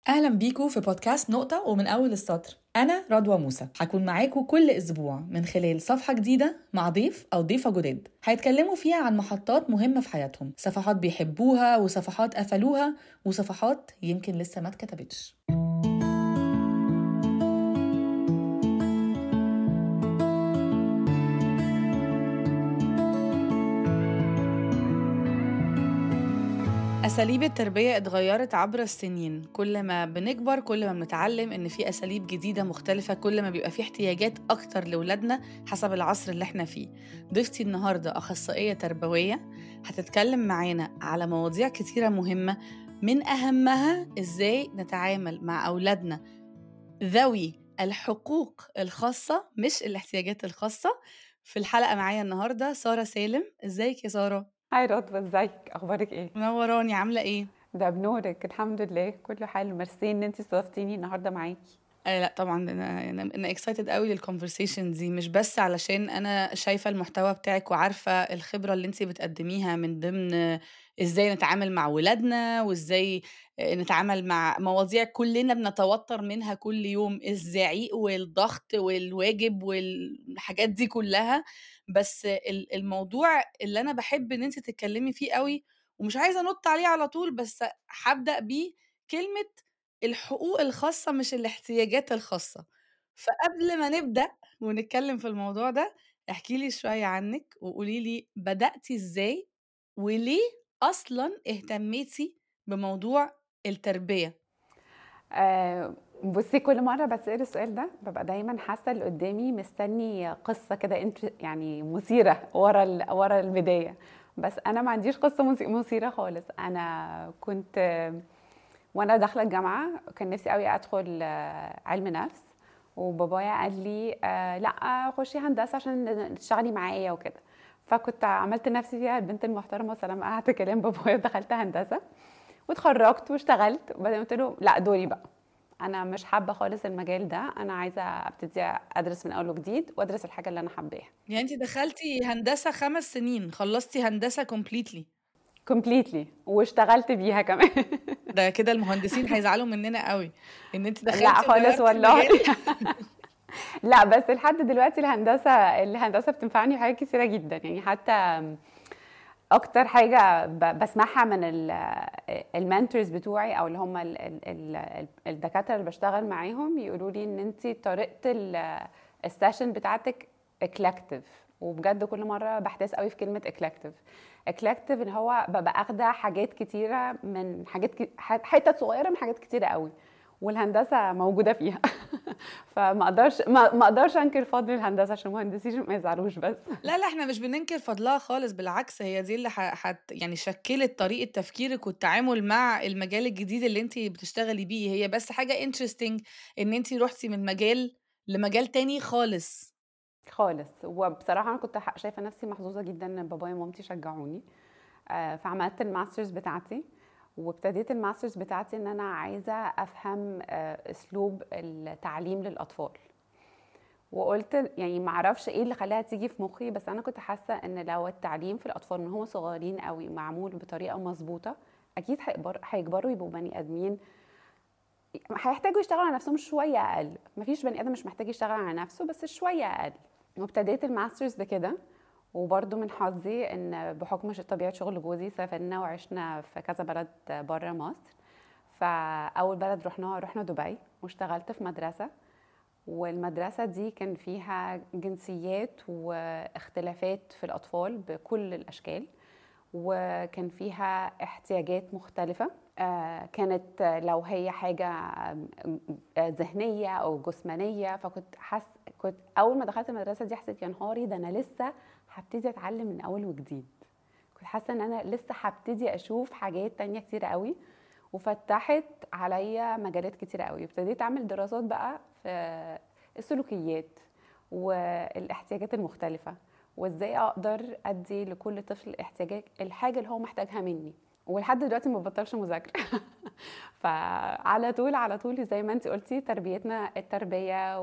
أهلا بيكم في بودكاست نقطة ومن أول السطر أنا رضوى موسى هكون معاكم كل أسبوع من خلال صفحة جديدة مع ضيف أو ضيفة جداد هيتكلموا فيها عن محطات مهمة في حياتهم صفحات بيحبوها وصفحات قفلوها وصفحات يمكن لسه ما اتكتبتش أساليب التربية اتغيرت عبر السنين كل ما بنكبر كل ما بنتعلم إن في أساليب جديدة مختلفة كل ما بيبقى في احتياجات أكتر لأولادنا حسب العصر اللي احنا فيه ضيفتي النهاردة أخصائية تربوية هتتكلم معانا على مواضيع كتيرة مهمة من أهمها إزاي نتعامل مع أولادنا ذوي الحقوق الخاصة مش الاحتياجات الخاصة في الحلقة معايا النهاردة سارة سالم ازيك يا سارة؟ هاي رضوى ازيك اخبارك ايه منوراني عامله ايه ده بنورك الحمد لله كله حال ميرسي ان انت استضفتيني النهارده معاكي آه لا طبعا انا انا اكسايتد قوي للكونفرسيشن دي مش بس علشان انا شايفه المحتوى بتاعك وعارفه الخبره اللي انت بتقدميها من ضمن ازاي نتعامل مع ولادنا وازاي نتعامل مع مواضيع كلنا بنتوتر منها كل يوم الزعيق والضغط والواجب والحاجات دي كلها بس الموضوع اللي انا بحب ان انت تتكلمي فيه قوي ومش عايزه انط عليه على طول بس هبدا بيه كلمه الحقوق الخاصه مش الاحتياجات الخاصه فقبل ما نبدا ونتكلم في الموضوع ده احكي لي شويه عنك وقولي لي بداتي ازاي وليه اصلا اهتميتي بموضوع التربيه آه بصي كل مره بتسال السؤال ده ببقى دايما حاسه اللي قدامي مستني قصه كده انت يعني مثيره ورا ورا البدايه بس انا ما عنديش قصه مثيره خالص انا كنت وانا داخله الجامعه كان نفسي قوي ادخل علم نفس وبابايا قال لي آه لا خشي هندسه عشان تشتغلي معايا وكده فكنت عملت نفسي فيها البنت المحترمه سلام قعدت كلام بابايا ودخلت هندسه واتخرجت واشتغلت وبعدين قلت له لا دوري بقى انا مش حابه خالص المجال ده انا عايزه ابتدي ادرس من اول وجديد وادرس الحاجه اللي انا حباها يعني انت دخلتي هندسه خمس سنين خلصتي هندسه كومبليتلي كومبليتلي واشتغلت بيها كمان ده كده المهندسين هيزعلوا مننا قوي ان انت دخلتي لا خالص والله لا بس لحد دلوقتي الهندسه الهندسه بتنفعني في حاجات كثيره جدا يعني حتى اكتر حاجه بسمعها من المنتورز بتوعي او اللي هم الدكاتره اللي بشتغل معاهم يقولوا لي ان انت طريقه السيشن بتاعتك اكلكتيف وبجد كل مره بحتاس قوي في كلمه اكلكتيف اكلكتيف ان هو ببقى اخده حاجات كتيره من حاجات حتت صغيره من حاجات كتيره قوي والهندسه موجوده فيها فما اقدرش ما اقدرش انكر فضل الهندسه عشان المهندسين ما يزعلوش بس لا لا احنا مش بننكر فضلها خالص بالعكس هي دي اللي حت يعني شكلت طريقه تفكيرك والتعامل مع المجال الجديد اللي انت بتشتغلي بيه هي بس حاجه انترستنج ان انت رحتي من مجال لمجال تاني خالص خالص وبصراحه انا كنت شايفه نفسي محظوظه جدا ان بابايا ومامتي شجعوني فعملت الماسترز بتاعتي وابتديت الماسترز بتاعتي ان انا عايزه افهم اسلوب التعليم للاطفال وقلت يعني ما اعرفش ايه اللي خلاها تيجي في مخي بس انا كنت حاسه ان لو التعليم في الاطفال من هم صغيرين قوي معمول بطريقه مظبوطه اكيد هيكبر هيكبروا يبقوا بني ادمين هيحتاجوا يشتغلوا على نفسهم شويه اقل مفيش بني ادم مش محتاج يشتغل على نفسه بس شويه اقل وابتديت الماسترز بكده وبرده من حظي ان بحكم طبيعه شغل جوزي سافرنا وعشنا في كذا بلد بره مصر فاول بلد رحناها رحنا دبي واشتغلت في مدرسه والمدرسه دي كان فيها جنسيات واختلافات في الاطفال بكل الاشكال وكان فيها احتياجات مختلفه كانت لو هي حاجه ذهنيه او جسمانيه فكنت حس كنت اول ما دخلت المدرسه دي حسيت يا نهاري ده انا لسه هبتدي اتعلم من اول وجديد كنت حاسه ان انا لسه هبتدي اشوف حاجات تانية كتيره قوي وفتحت عليا مجالات كتيره قوي ابتديت اعمل دراسات بقى في السلوكيات والاحتياجات المختلفه وازاي اقدر ادي لكل طفل احتياجات الحاجه اللي هو محتاجها مني ولحد دلوقتي ما ببطلش مذاكره فعلى طول على طول زي ما انت قلتي تربيتنا التربيه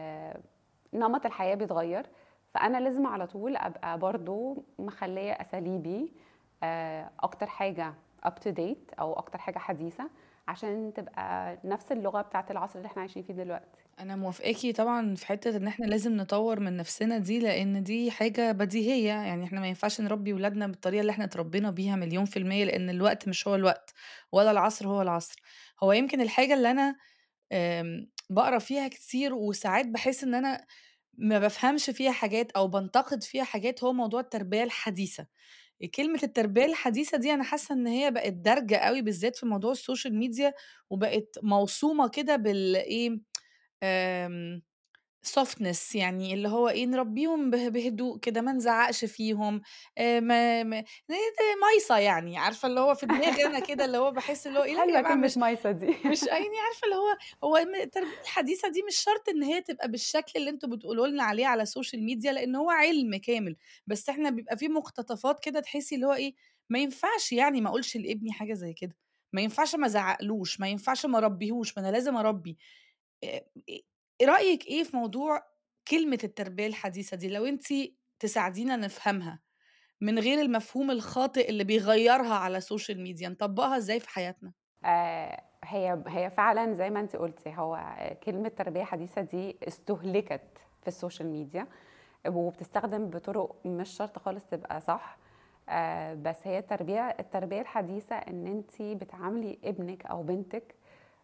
ونمط الحياه بيتغير فانا لازم على طول ابقى برضو مخليه اساليبي اكتر حاجه اب تو ديت او اكتر حاجه حديثه عشان تبقى نفس اللغه بتاعت العصر اللي احنا عايشين فيه دلوقتي انا موافقاكي طبعا في حته ان احنا لازم نطور من نفسنا دي لان دي حاجه بديهيه يعني احنا ما ينفعش نربي ولادنا بالطريقه اللي احنا اتربينا بيها مليون في الميه لان الوقت مش هو الوقت ولا العصر هو العصر هو يمكن الحاجه اللي انا آمم، بقرا فيها كتير وساعات بحس ان انا ما بفهمش فيها حاجات او بنتقد فيها حاجات هو موضوع التربيه الحديثه كلمة التربية الحديثة دي أنا حاسة إن هي بقت دارجة أوي بالذات في موضوع السوشيال ميديا وبقت موصومة كده بالإيه آمم softness يعني اللي هو إيه نربيهم به بهدوء كده ما نزعقش فيهم آآ ما ما مايصة يعني عارفة اللي هو في دماغي أنا كده اللي هو باحس اللي هو إيه لا يا حلوه جماعة كلمه مش مايسه دي مش يعني عارفة اللي هو هو م التربية الحديثة دي مش شرط إن هي تبقى بالشكل اللي أنتم بتقولوا لنا عليه على السوشيال ميديا لإن هو علم كامل، بس إحنا بيبقى في مقتطفات كده تحسي اللي هو إيه ما ينفعش يعني ما أقولش لابني حاجة زي كده، ما ينفعش ما أزعقلوش، ما ينفعش ما أربيهوش، ما أنا لازم أربي. آآ إ رأيِك إيه في موضوع كلمة التربية الحديثة دي، لو أنتِ تساعدينا نفهمها من غير المفهوم الخاطئ اللي بيغيّرها على السوشيال ميديا، نطبّقها إزاي في حياتنا؟ آه، هي هي فعلا زي ما انت قلتي هو كلمة تربية حديثة دي استهلكت في السوشيال ميديا وبتستخدم بطرق مش شرط خالص تبقى صح آه، بس هي التربية التربية الحديثة ان انت بتعاملي ابنك او بنتك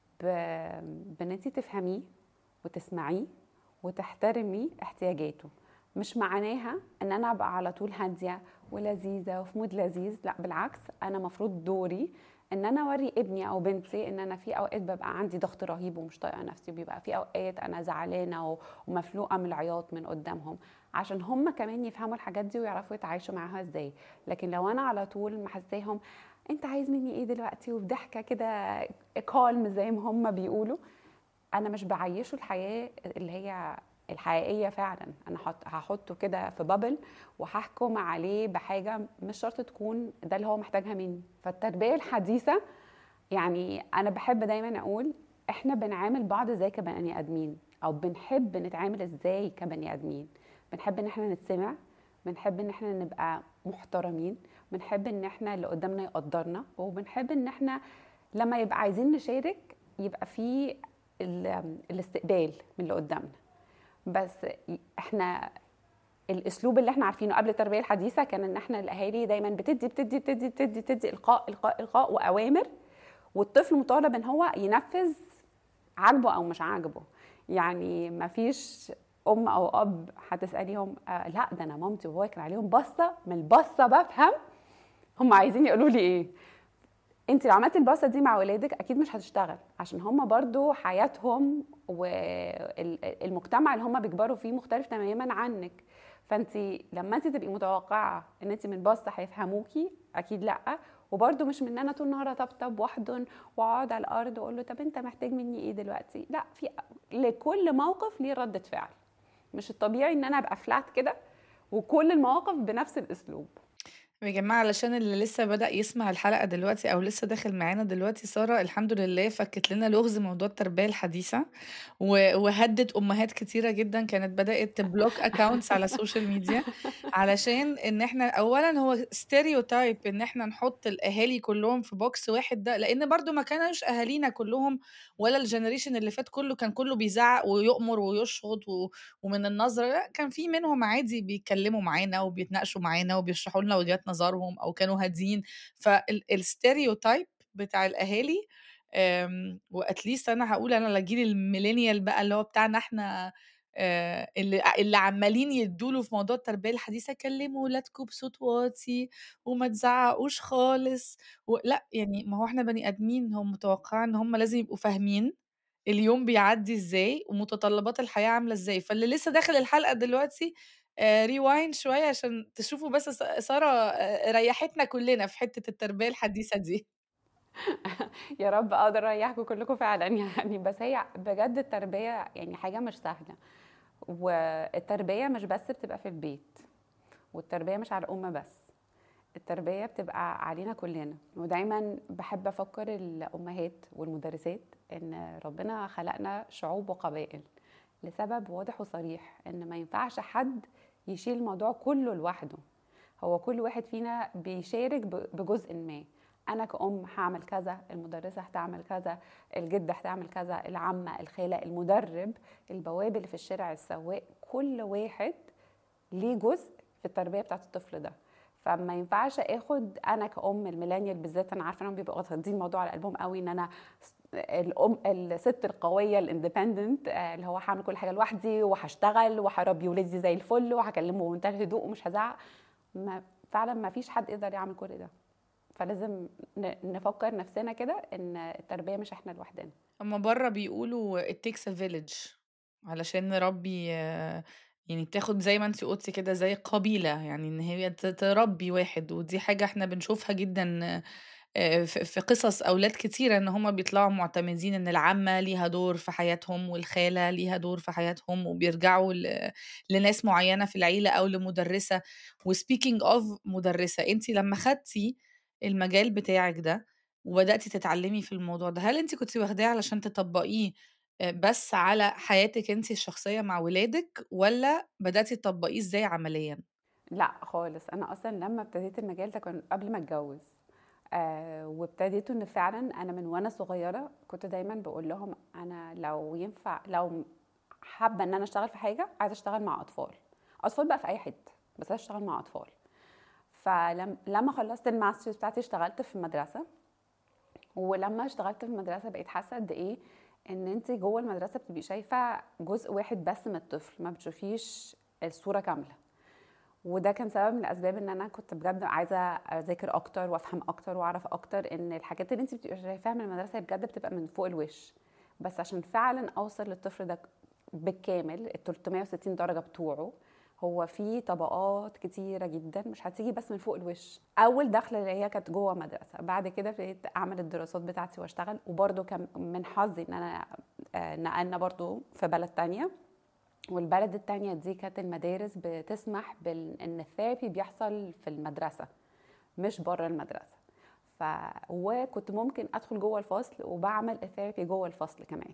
ب- بان انت تفهميه وتسمعيه وتحترمي احتياجاته مش معناها ان انا ابقى على طول هاديه ولذيذه وفي مود لذيذ لا بالعكس انا مفروض دوري ان انا اوري ابني او بنتي ان انا في اوقات ببقى عندي ضغط رهيب ومش طايقه نفسي وبيبقى في اوقات انا زعلانه و- ومفلوقه من العياط من قدامهم عشان هم كمان يفهموا الحاجات دي ويعرفوا يتعايشوا معاها ازاي لكن لو انا على طول محساهم انت عايز مني ايه دلوقتي وبضحكه كده كالم زي ما هم بيقولوا انا مش بعيشه الحياه اللي هي الحقيقيه فعلا انا حط هحطه كده في بابل وهحكم عليه بحاجه مش شرط تكون ده اللي هو محتاجها مني فالتربيه الحديثه يعني انا بحب دايما اقول احنا بنعامل بعض ازاي كبني ادمين او بنحب نتعامل ازاي كبني ادمين بنحب ان احنا نتسمع بنحب ان احنا نبقى محترمين بنحب ان احنا اللي قدامنا يقدرنا وبنحب ان احنا لما يبقى عايزين نشارك يبقى في ال- الاستقبال من اللي قدامنا بس احنا الاسلوب اللي احنا عارفينه قبل التربيه الحديثه كان ان احنا الاهالي دايما بتدي بتدي بتدي بتدي بتدي القاء القاء القاء واوامر والطفل مطالب ان هو ينفذ عاجبه او مش عاجبه يعني ما فيش ام او اب هتساليهم آه لا ده انا مامتي وبابايا كان عليهم بصه من البصه بفهم هم عايزين يقولوا لي ايه انت لو عملتي الباصه دي مع ولادك اكيد مش هتشتغل عشان هم برضو حياتهم والمجتمع اللي هم بيكبروا فيه مختلف تماما عنك فانت لما انت تبقي متوقعه ان انت من باصه هيفهموكي اكيد لا وبرده مش من ان انا طول النهار اطبطب واحضن واقعد على الارض واقول له طب انت محتاج مني ايه دلوقتي لا في لكل موقف ليه رده فعل مش الطبيعي ان انا ابقى فلات كده وكل المواقف بنفس الاسلوب يا جماعة علشان اللي لسه بدأ يسمع الحلقة دلوقتي أو لسه داخل معانا دلوقتي سارة الحمد لله فكت لنا لغز موضوع التربية الحديثة و- وهدت أمهات كتيرة جدا كانت بدأت تبلوك أكاونتس على السوشيال ميديا علشان إن إحنا أولا هو ستيريوتايب إن إحنا نحط الأهالي كلهم في بوكس واحد ده لأن برضو ما كانوش أهالينا كلهم ولا الجنريشن اللي فات كله كان كله بيزعق ويؤمر ويشخط و... ومن النظرة لا كان في منهم عادي بيتكلموا معانا وبيتناقشوا معانا وبيشرحوا لنا وجهات نظرهم او كانوا هاديين فالستيريوتايب بتاع الاهالي أم، واتليست انا هقول انا لجيل الميلينيال بقى اللي هو بتاعنا احنا آه، اللي اللي عمالين يدوله في موضوع التربيه الحديثه كلموا ولادكم بصوت واطي وما تزعقوش خالص لا يعني ما هو احنا بني ادمين هم متوقعين ان هم لازم يبقوا فاهمين اليوم بيعدي ازاي ومتطلبات الحياه عامله ازاي فاللي لسه داخل الحلقه دلوقتي ريوايند شويه عشان تشوفوا بس س- ساره آه، ريحتنا كلنا في حته التربيه الحديثه دي يا رب اقدر اريحكم كلكم فعلا يعني بس هي بجد التربيه يعني حاجه مش سهله والتربيه مش بس بتبقى في البيت والتربيه مش على الام بس التربيه بتبقى علينا كلنا ودايما بحب افكر الامهات والمدرسات ان ربنا خلقنا شعوب وقبائل لسبب واضح وصريح ان ما ينفعش حد يشيل الموضوع كله لوحده هو كل واحد فينا بيشارك ب- بجزء ما انا كأم هعمل كذا المدرسه هتعمل كذا الجده هتعمل كذا العمه الخاله المدرب البواب اللي في الشارع السواق كل واحد ليه جزء في التربيه بتاعت الطفل ده فما ينفعش اخد انا كأم الميلانيال بالذات انا عارفه انهم بيبقوا واخدين الموضوع على قلبهم قوي ان انا الام الست القويه الاندبندنت آه، اللي هو هعمل كل حاجه لوحدي وهشتغل وهربي ولادي زي الفل وهكلمه بمنتهى الهدوء ومش هزعق ما فعلا ما فيش حد يقدر يعمل كل ده فلازم نفكر نفسنا كده ان التربيه مش احنا لوحدنا اما بره بيقولوا it takes a village علشان نربي يعني بتاخد زي ما انت قلتي كده زي قبيلة يعني ان هي تربي واحد ودي حاجة احنا بنشوفها جدا في قصص أولاد كتيرة إن هما بيطلعوا معتمدين إن العمة ليها دور في حياتهم والخالة ليها دور في حياتهم وبيرجعوا لناس معينة في العيلة أو لمدرسة وسبيكينج أوف مدرسة أنت لما خدتي المجال بتاعك ده وبدأتي تتعلمي في الموضوع ده هل أنت كنت واخداه علشان تطبقيه بس على حياتك أنت الشخصية مع ولادك ولا بدأتي تطبقيه إزاي عمليا؟ لا خالص أنا أصلا لما ابتديت المجال ده كان قبل ما أتجوز آه وابتديت ان فعلا انا من وانا صغيره كنت دايما بقول لهم انا لو ينفع لو حابه ان انا اشتغل في حاجه عايزه اشتغل مع اطفال اطفال بقى في اي حته بس عايزه اشتغل مع اطفال فلما خلصت الماسترز بتاعتي اشتغلت في مدرسه ولما اشتغلت في المدرسه بقيت حاسه قد ايه ان انت جوه المدرسه بتبقي شايفه جزء واحد بس من الطفل ما بتشوفيش الصوره كامله وده كان سبب من الاسباب ان انا كنت بجد عايزه اذاكر اكتر وافهم اكتر واعرف اكتر ان الحاجات اللي انت بتبقي شايفاها من المدرسه بجد بتبقى من فوق الوش بس عشان فعلا اوصل للطفل ده بالكامل ال 360 درجه بتوعه هو في طبقات كتيره جدا مش هتيجي بس من فوق الوش اول دخله اللي هي كانت جوه مدرسه بعد كده ابتديت اعمل الدراسات بتاعتي واشتغل وبرده كان من حظي ان انا آه، نقلنا برده في بلد تانية والبلد التانية دي كانت المدارس بتسمح بان الثيرابي بيحصل في المدرسة مش بره المدرسة ف وكنت ممكن ادخل جوه الفصل وبعمل الثيرابي جوه الفصل كمان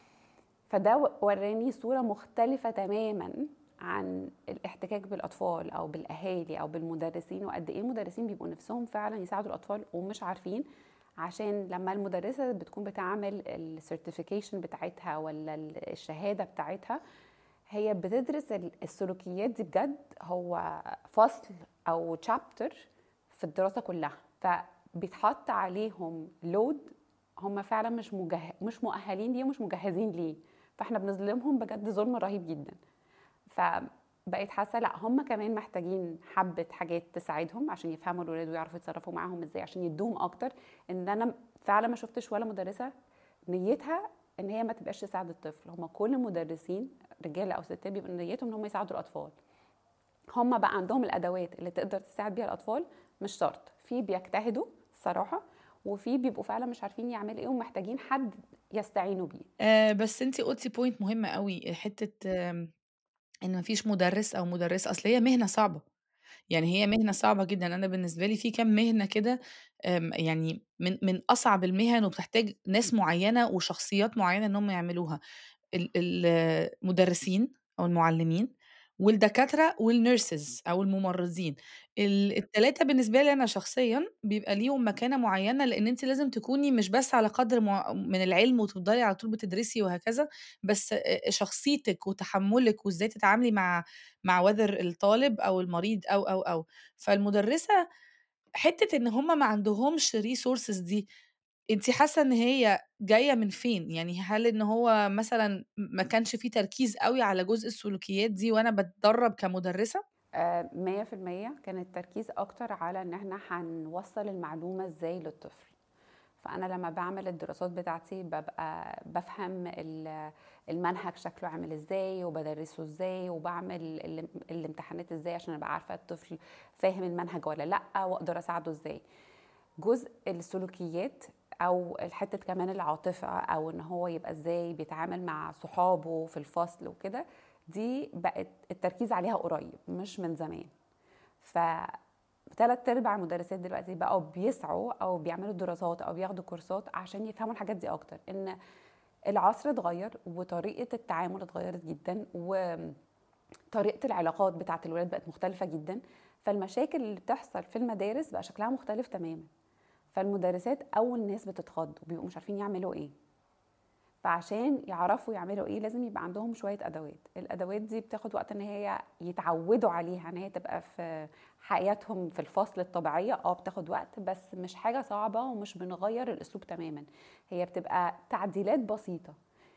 فده وراني صورة مختلفة تماما عن الاحتكاك بالاطفال او بالاهالي او بالمدرسين وقد ايه المدرسين بيبقوا نفسهم فعلا يساعدوا الاطفال ومش عارفين عشان لما المدرسه بتكون بتعمل السيرتيفيكيشن بتاعتها ولا الشهاده بتاعتها هي بتدرس السلوكيات دي بجد هو فصل او تشابتر في الدراسه كلها فبيتحط عليهم لود هم فعلا مش مجه... مش مؤهلين ليه ومش مجهزين ليه فاحنا بنظلمهم بجد ظلم رهيب جدا فبقيت حاسه لا هم كمان محتاجين حبه حاجات تساعدهم عشان يفهموا الولاد ويعرفوا يتصرفوا معاهم ازاي عشان يدوهم اكتر ان انا فعلا ما شفتش ولا مدرسه نيتها ان هي ما تبقاش تساعد الطفل هم كل المدرسين رجاله او ستات بيبقى نيتهم ان هم يساعدوا الاطفال هم بقى عندهم الادوات اللي تقدر تساعد بيها الاطفال مش شرط في بيجتهدوا الصراحه وفي بيبقوا فعلا مش عارفين يعملوا ايه ومحتاجين حد يستعينوا بيه آه بس انت قلتي بوينت مهمه قوي حته آه ان مفيش مدرس او مدرسه اصل هي مهنه صعبه يعني هي مهنه صعبه جدا انا بالنسبه لي في كام مهنه كده يعني من من اصعب المهن وبتحتاج ناس معينه وشخصيات معينه ان هم يعملوها المدرسين أو المعلمين والدكاترة والنيرسز أو الممرضين التلاتة بالنسبة لي أنا شخصيا بيبقى ليهم مكانة معينة لأن أنت لازم تكوني مش بس على قدر من العلم وتفضلي على طول بتدرسي وهكذا بس شخصيتك وتحملك وازاي تتعاملي مع مع وذر الطالب أو المريض أو أو أو فالمدرسة حتة إن هم ما عندهمش ريسورسز دي أنتِ حاسة إن هي جاية من فين؟ يعني هل إن هو مثلًا ما كانش في تركيز أوي على جزء السلوكيات دي وأنا بتدرّب كمُدرِّسة؟ آآ 100% كان التركيز أكتر على إن إحنا هنوصّل المعلومة إزاي للطفل. فأنا لمّا بعمل الدراسات بتاعتي ببقى بفهم المنهج شكله عامل إزاي وبدرسه إزاي وبعمل الامتحانات إزاي عشان أبقى عارفة الطفل فاهم المنهج ولا لأ وأقدر أساعده إزاي. جزء السلوكيات او الحته كمان العاطفه او ان هو يبقى ازاي بيتعامل مع صحابه في الفصل وكده دي بقت التركيز عليها قريب مش من زمان ف ثلاث ارباع المدرسات دلوقتي بقوا بيسعوا او بيعملوا دراسات او بياخدوا كورسات عشان يفهموا الحاجات دي اكتر ان العصر اتغير وطريقه التعامل اتغيرت جدا وطريقه العلاقات بتاعت الولاد بقت مختلفه جدا فالمشاكل اللي بتحصل في المدارس بقى شكلها مختلف تماما فالمدرسات اول ناس بتتخض وبيبقوا مش عارفين يعملوا ايه فعشان يعرفوا يعملوا ايه لازم يبقى عندهم شويه ادوات الادوات دي بتاخد وقت ان هي يتعودوا عليها ان هي تبقى في حياتهم في الفصل الطبيعيه اه بتاخد وقت بس مش حاجه صعبه ومش بنغير الاسلوب تماما هي بتبقى تعديلات بسيطه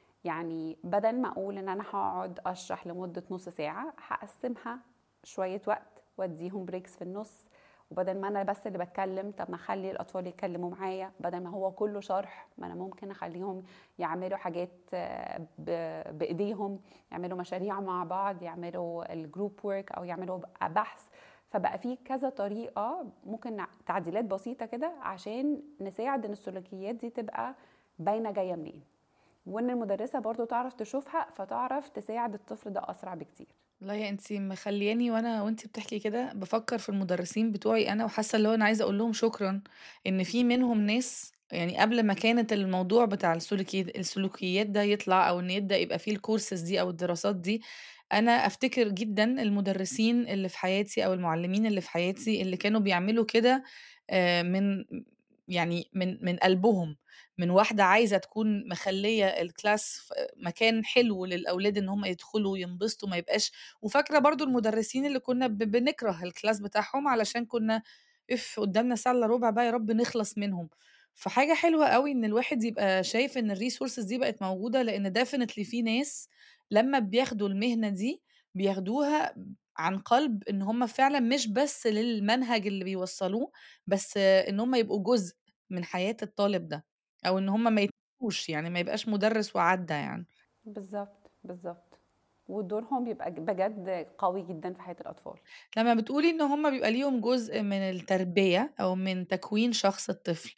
يعني بدل ما اقول ان انا هقعد اشرح لمده نص ساعه هقسمها شويه وقت واديهم بريكس في النص وبدل ما انا بس اللي بتكلم طب ما اخلي الاطفال يتكلموا معايا بدل ما هو كله شرح ما انا ممكن اخليهم يعملوا حاجات آه، بايديهم يعملوا مشاريع مع بعض يعملوا الجروب ورك او يعملوا بحث فبقى في كذا طريقه ممكن تعديلات بسيطه كده عشان نساعد ان السلوكيات دي تبقى باينه جايه منين وان المدرسه برضو تعرف تشوفها فتعرف تساعد الطفل ده اسرع بكتير والله انت مخلياني وانا وانت بتحكي كده بفكر في المدرسين بتوعي انا وحاسه اللي هو انا عايزه اقول لهم شكرا ان في منهم ناس يعني قبل ما كانت الموضوع بتاع السلوكيات السلوكيات ده يطلع او ان يبدا يبقى فيه الكورسز دي او الدراسات دي انا افتكر جدا المدرسين اللي في حياتي او المعلمين اللي في حياتي اللي كانوا بيعملوا كده آه، من يعني من من قلبهم من واحدة عايزة تكون مخلية الكلاس مكان حلو للأولاد إن هم يدخلوا وينبسطوا ما يبقاش وفاكرة برضو المدرسين اللي كنا بنكره الكلاس بتاعهم علشان كنا اف قدامنا ساعة الا ربع بقى يا رب نخلص منهم فحاجة حلوة قوي إن الواحد يبقى شايف إن الريسورسز دي بقت موجودة لأن ديفنتلي في ناس لما بياخدوا المهنة دي بياخدوها عن قلب إن هم فعلا مش بس للمنهج اللي بيوصلوه بس إن هم يبقوا جزء من حياة الطالب ده أو إن هم ما يتنسوش يعني ما يبقاش مدرس وعدّى يعني. بالظبط بالظبط ودورهم بيبقى بجد قوي جدًا في حياة الأطفال. لمّا بتقولي إن هم بيبقى ليهم جزء من التربية أو من تكوين شخص الطفل،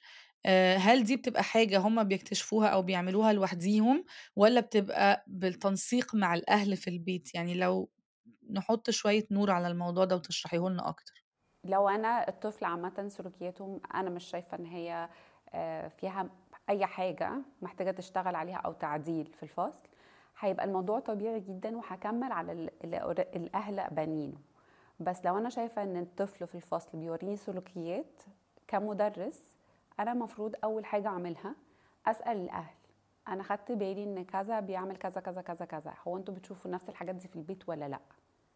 هل دي بتبقى حاجة هم بيكتشفوها أو بيعملوها لوحديهم والّا بتبقى بالتنسيق مع الأهل في البيت؟ يعني لو نحط شوية نور على الموضوع ده وتشرحيه لنا أكتر. لو أنا الطفل عامةً سلوكياته أنا مش شايفة إن هي فيها اي حاجه محتاجه تشتغل عليها او تعديل في الفصل هيبقى الموضوع طبيعي جدا وهكمل على الاهل بنينه بس لو انا شايفه ان الطفل في الفصل بيوريني سلوكيات كمدرس انا المفروض اول حاجه اعملها اسال الاهل انا خدت بالي ان كذا بيعمل كذا كذا كذا كذا هو انتوا بتشوفوا نفس الحاجات دي في البيت ولا لا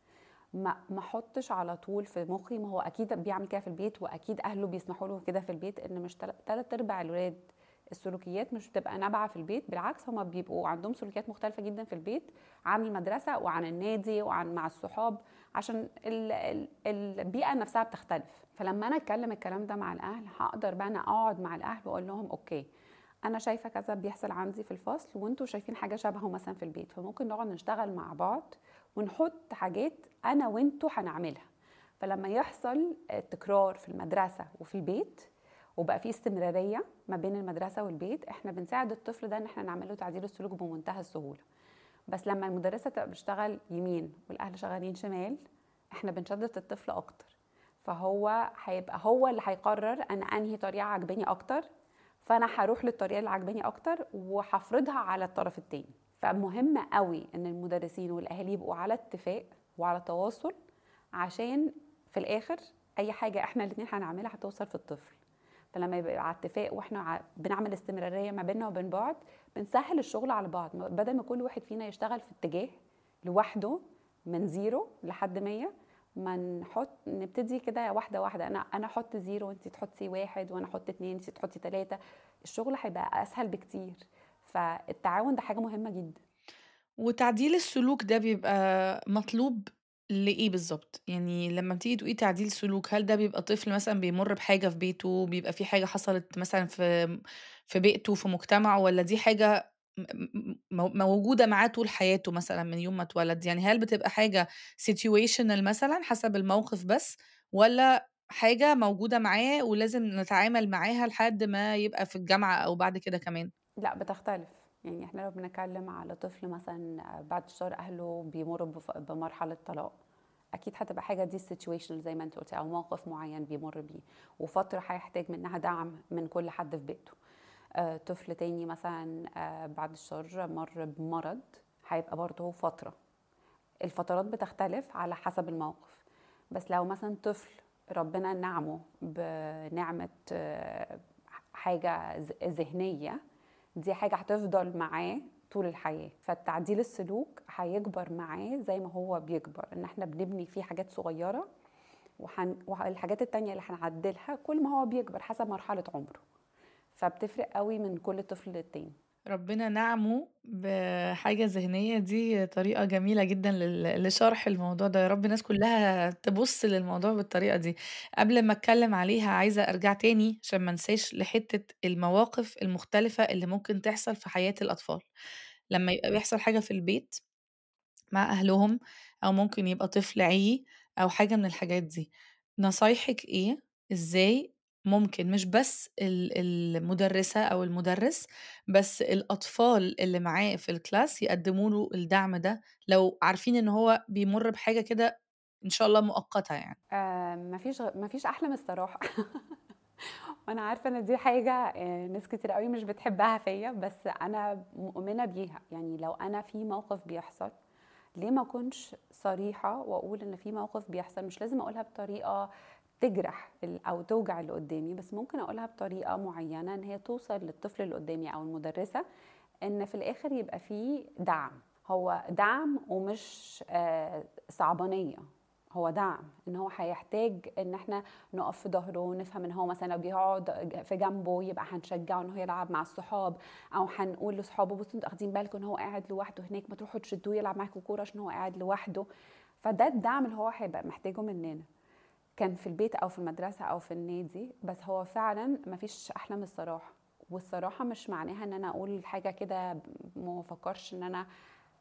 ما ما احطش على طول في مخي ما هو اكيد بيعمل كده في البيت واكيد اهله بيسمحوا له كده في البيت ان مش ثلاث ارباع الولاد السلوكيات مش بتبقى نابعه في البيت بالعكس هما بيبقوا عندهم سلوكيات مختلفه جدا في البيت عن المدرسه وعن النادي وعن مع الصحاب عشان البيئه نفسها بتختلف فلما انا اتكلم الكلام ده مع الاهل هقدر بقى انا اقعد مع الاهل واقول لهم اوكي انا شايفه كذا بيحصل عندي في الفصل وانتوا شايفين حاجه شبهه مثلا في البيت فممكن نقعد نشتغل مع بعض ونحط حاجات انا وانتوا هنعملها فلما يحصل تكرار في المدرسه وفي البيت وبقى في استمراريه ما بين المدرسه والبيت احنا بنساعد الطفل ده ان احنا نعمل له تعديل السلوك بمنتهى السهوله بس لما المدرسه تبقى بتشتغل يمين والاهل شغالين شمال احنا بنشدد الطفل اكتر فهو هيبقى هو اللي هيقرر انا انهي طريقه عجباني اكتر فانا هروح للطريقه اللي عجباني اكتر وهفرضها على الطرف التاني فمهم قوي ان المدرسين والاهالي يبقوا على اتفاق وعلى تواصل عشان في الاخر اي حاجه احنا الاثنين هنعملها هتوصل في الطفل فلما يبقى على اتفاق واحنا بنعمل استمراريه ما بيننا وبين بعض بنسهل الشغل على بعض بدل ما كل واحد فينا يشتغل في اتجاه لوحده من زيرو لحد 100 ما نحط نبتدي كده واحده واحده انا انا احط زيرو وانت تحطي واحد وانا احط اتنين انت تحطي ثلاثه الشغل هيبقى اسهل بكتير فالتعاون ده حاجه مهمه جدا وتعديل السلوك ده بيبقى مطلوب لإيه بالظبط يعني لمّا بتيجي تقولي تعديل سلوك، هل ده بيبقى طفل مثلًا بيمُر بحاجة في بيته، بيبقى في حاجة حصلت مثلًا في في بيئته، في مجتمعه، والّا دي حاجة موجودة معاه طول حياته مثلًا من يوم ما اتولد؟ يعني هل بتبقى حاجة situational مثلًا حسب الموقف بس، والّا حاجة موجودة معاه ولازم نتعامل معاها لحد ما يبقى في الجامعة أو بعد كده كمان؟ لأ بتختلف. يعني احنا لو بنتكلم على طفل مثلا بعد الشهر اهله بيمروا بمرحله طلاق اكيد هتبقى حاجه دي سيتويشن زي ما انت قلتي او موقف معين بيمر بيه وفتره هيحتاج منها دعم من كل حد في بيته آه طفل تاني مثلا آه بعد الشر مر بمرض هيبقى برضه فتره الفترات بتختلف على حسب الموقف بس لو مثلا طفل ربنا نعمه بنعمة آه، حاجة ذ- ذهنية دي حاجة هتفضل معاه طول الحياة فالتعديل السلوك هيكبر معاه زي ما هو بيكبر ان احنا بنبني فيه حاجات صغيرة وحن... والحاجات التانية اللي هنعدلها كل ما هو بيكبر حسب مرحلة عمره فبتفرق قوي من كل طفل للتاني ربنا نعمه بحاجة ذهنية دي طريقة جميلة جدًا لل لشرح الموضوع ده، يا رب الناس كلها تبُص للموضوع بالطريقة دي. قبل ما أتكلم عليها عايزة أرجع تاني عشان ما انساش لحتة المواقف المختلفة اللي ممكن تحصل في حياة الأطفال. لمّا يبقى بيحصل حاجة في البيت مع أهلهم أو ممكن يبقى طفل عِيِي أو حاجة من الحاجات دي، نصايحِك إيه، إزاي ممكن مش بس ال المُدرِّسة أو المُدرِّس، بس الأطفال اللي معاه في الclass يقدّموا له الدعم ده لو عارفين إن هو بيمُر بحاجة كده إن شاء الله مؤقتة يعني؟ آه مفيش غ... مفيش احلى من الصراحة وانا عارفة ان دي حاجة آه، ناس كتير قوي مش بتحبها فيا بس انا مؤمنة بيها يعني لو انا في موقف بيحصل ليه ما اكونش صريحة واقول ان في موقف بيحصل مش لازم اقولها بطريقة تجرح ال- او توجع اللي قدامي بس ممكن اقولها بطريقة معينة ان هي توصل للطفل اللي قدامي او المدرسة ان في الاخر يبقى فيه دعم هو دعم ومش آه، صعبانية هو دعم ان هو هيحتاج ان احنا نقف في ظهره ونفهم ان هو مثلا لو بيقعد في جنبه يبقى هنشجعه ان هو يلعب مع الصحاب او هنقول لاصحابه بصوا انتوا واخدين بالكم ان هو قاعد لوحده هناك ما تروحوا تشدوه يلعب معاكم كوره عشان هو قاعد لوحده فده الدعم اللي هو هيبقى محتاجه مننا كان في البيت او في المدرسه او في النادي بس هو فعلا ما فيش احلى من الصراحه والصراحه مش معناها ان انا اقول حاجه كده ما افكرش ان انا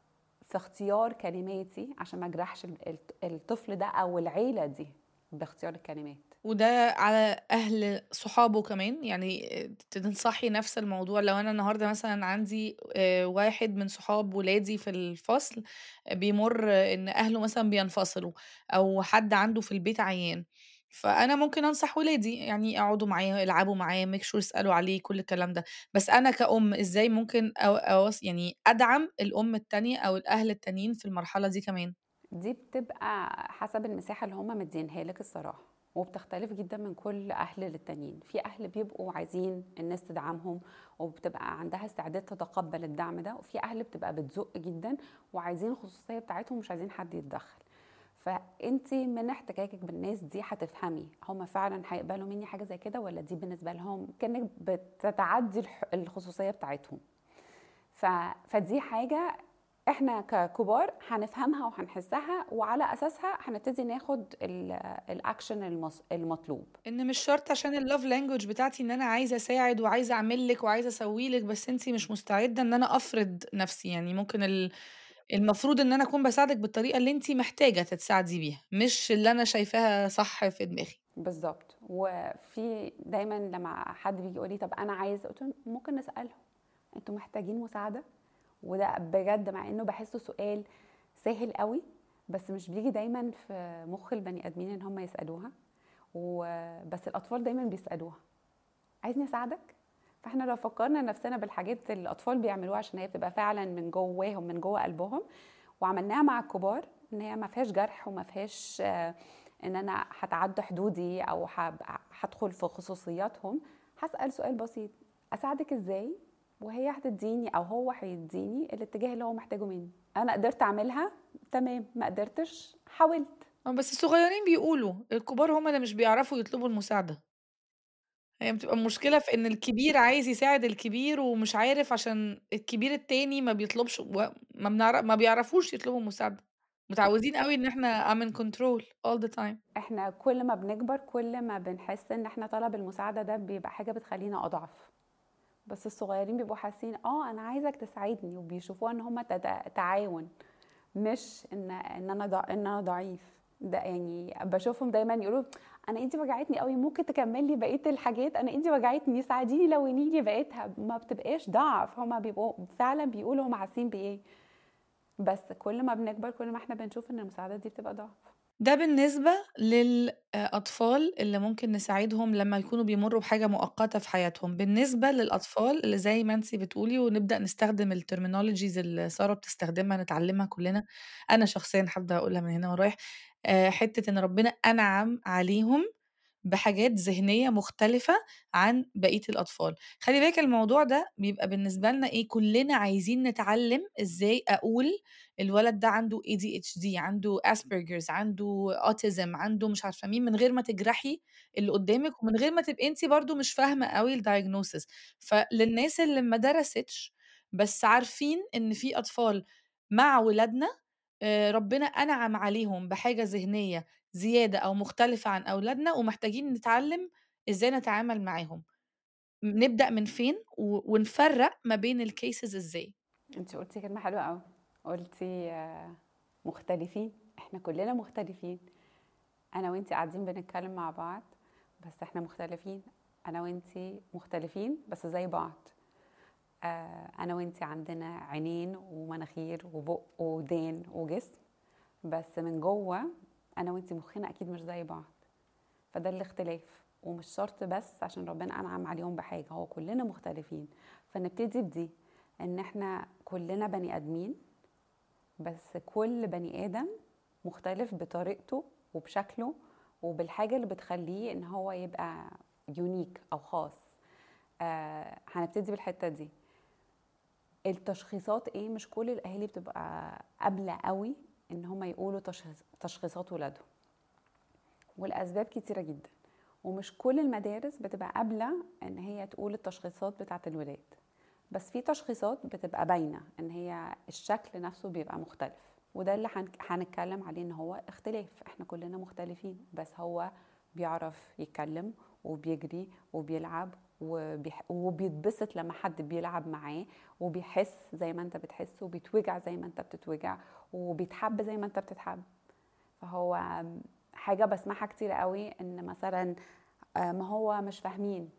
في اختيار كلماتي عشان ما اجرحش ال- الط- الطفل ده او العيله دي باختيار الكلمات وده على أهل صحابه كمان، يعني تنصحي نفس الموضوع لو أنا النهارده مثلًا عندي آآ واحد من صحاب ولادي في الفصل بيمُر إن أهله مثلًا بينفصلوا أو حد عنده في البيت عيان، فأنا ممكن أنصح ولادي يعني اقعدوا معاه، العبوا معاه، make sure اسألوا عليه، كل الكلام ده، بس أنا كأم إزاي ممكن أو أوص يعني أدعم الأم التانية أو الأهل التانيين في المرحلة دي كمان؟ دي بتبقى حسب المساحة اللي هم مدينها لك الصراحة وبتختلف جدا من كل أهل للتانيين في أهل بيبقوا عايزين الناس تدعمهم وبتبقى عندها استعداد تتقبل الدعم ده وفي أهل بتبقى بتزق جدا وعايزين الخصوصية بتاعتهم مش عايزين حد يتدخل فانت من احتكاكك بالناس دي هتفهمي هم فعلا هيقبلوا مني حاجه زي كده ولا دي بالنسبه لهم كانك بتتعدي الح- الخصوصيه بتاعتهم ف... فدي حاجه احنا ككبار هنفهمها وهنحسها وعلى اساسها هنبتدي ناخد ال- الاكشن المص... المطلوب إن مش شرط عشان الlove language بتاعتي إن أنا عايزة أساعد وعايزة أعمل لِك وعايزة أسوي لِك، بس أنتِ مش مستعدة إن أنا أفرض نفسي، يعني ممكن ال المفروض إن أنا أكون باساعدِك بالطريقة اللي أنتِ محتاجة تتساعدي بيها، مش اللي أنا شايفاها صح في دماغي. بالظبط وفي دايما لما حد بيجي يقول لي طب انا عايز قلت لهم ممكن نسالهم انتوا محتاجين مساعده وده بجد مع انه بحسه سؤال سهل قوي بس مش بيجي دايما في مخ البني ادمين ان هم يسالوها وبس الاطفال دايما بيسالوها عايزني اساعدك فاحنا لو فكرنا نفسنا بالحاجات اللي الاطفال بيعملوها عشان هي بتبقى فعلا من جواهم من جوه قلبهم وعملناها مع الكبار ان هي ما فيهاش جرح وما فيهاش آه، ان انا هتعدى حدودي او هب- هدخل في خصوصياتهم هسال سؤال بسيط اساعدك ازاي وهي هتديني او هو هيديني الاتجاه اللي هو محتاجه مني انا قدرت اعملها تمام ما قدرتش حاولت آه، بس الصغيرين بيقولوا، الكبار هم اللي مش بيعرفوا يطلبوا المساعدة. هي بتبقى المشكلة في إن الكبير عايز يساعد الكبير ومش عارف عشان الكبير التاني ما بيطلبش و ما بنعر ما بيعرفوش يطلبوا مساعدة. متعودين أوي إن إحنا I'm in control all the time. احنا كل ما بنكبر كل ما بنحس ان احنا طلب المساعده ده بيبقى حاجه بتخلينا اضعف بس الصغيرين بيبقوا حاسين اه انا عايزك تساعدني وبيشوفوها ان هم تعاون مش ان ان انا ضع... ان انا ضعيف ده يعني بشوفهم دايما يقولوا انا ايدي وجعتني قوي ممكن تكمل لي بقيه الحاجات انا ايدي وجعتني ساعديني لوني لي بقيتها ما بتبقاش ضعف هما بيبقوا فعلا بيقولوا هم حاسين بايه بس كل ما بنكبر كل ما احنا بنشوف ان المساعدات دي بتبقى ضعف ده بالنسبة للأطفال اللي ممكن نساعدهم لمّا يكونوا بيمرّوا بحاجة مؤقتة في حياتهم، بالنسبة للأطفال اللي زي ما أنتِ بتقولي ونبدأ نستخدم الterminologies اللي سارة بتستخدمها نتعلمها كلنا، أنا شخصيًا حابة أقولها من هنا ورايح، آآ حتة إن ربنا أنعم عليهم بحاجات ذهنية مختلفة عن بقية الأطفال. خلّي بالِك الموضوع ده بيبقى بالنسبة لنا إيه، كُلّنا عايزين نتعلّم إزاي أقول الولد ده عنده ADHD عنده Asperger's عنده autism عنده مش عارفة مين، من غير ما تجرحي اللي قدّامِك ومن غير ما تبقي أنتِ برضه مش فاهمة أوي الdiagnosis. فللناس اللي ما درستش بس عارفين إن في أطفال مع ولادنا آآ ربنا أنعم عليهم بحاجة ذهنية زيادة أو مختلفة عن أولادنا ومحتاجين نتعلّم إزاي نتعامل معاهم. نبدأ من فين و ونفرّق ما بين الcases إزاي. أنتِ قُلتِ كلمة حلوة أوي، قُلتِ مختلفين، إحنا كُلّنا مختلفين. أنا وأنتِ قاعدين بنتكلّم مع بعض، بس إحنا مختلفين. أنا وأنتِ مختلفين بس زي بعض. آآ أنا وأنتِ عندنا عينين ومناخير وبُق ودان وجسم، بس من جوّه أنا وأنتِ مُخّنا أكيد مش زي بعض. فده الاختلاف، ومش شرط بس عشان ربنا أنعم عليهم بحاجة، هو كُلّنا مختلفين. فنبتدي بدي، إن إحنا كُلّنا بني آدمين، بس كل بني آدم مختلف بطريقته وبشكله وبالحاجة اللي بتخلّيه إن هو يبقى unique أو خاص. آآ هنبتدي بالحتّة دي. التشخيصات إيه، مش كل الأهالي بتبقى قابلة أوي إن هم يقولوا تشخيص تشخيصات ولادهم. والأسباب كتيرة جدًا، ومش كل المدارس بتبقى قابلة إن هي تقول التشخيصات بتاعة الولاد. بس في تشخيصات بتبقى باينة إن هي الشكل نفسه بيبقى مختلف، وده اللي هنك هنتكلّم عليه إن هو اختلاف، إحنا كُلّنا مختلفين، بس هو بيعرف يتكلّم وبيجري وبيلعب وبيح وبيتبسط لمّا حد بيلعب معاه، وبيحس زي ما أنت بتحس، وبيتوجع زي ما أنت بتتوجع، وبيتحب زي ما أنت بتتحب. فهو حاجة باسمعها كتير أوي إن مثلًا آآ ما هو مش فاهمين.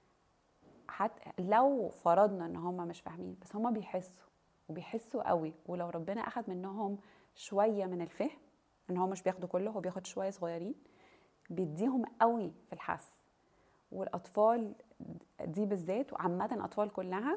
حت لو فرضنا إن هم مش فاهمين، بس هم بيحسّوا، وبيحسّوا أوي، ولو ربنا أخد منّهم شوية من الفهم، إن هو مش بياخده كُلّه، هو بياخد شوية صغيّرين، بيدّيهم أوي في الحَس. والأطفال دي بالذات وعامةً الأطفال كُلّها،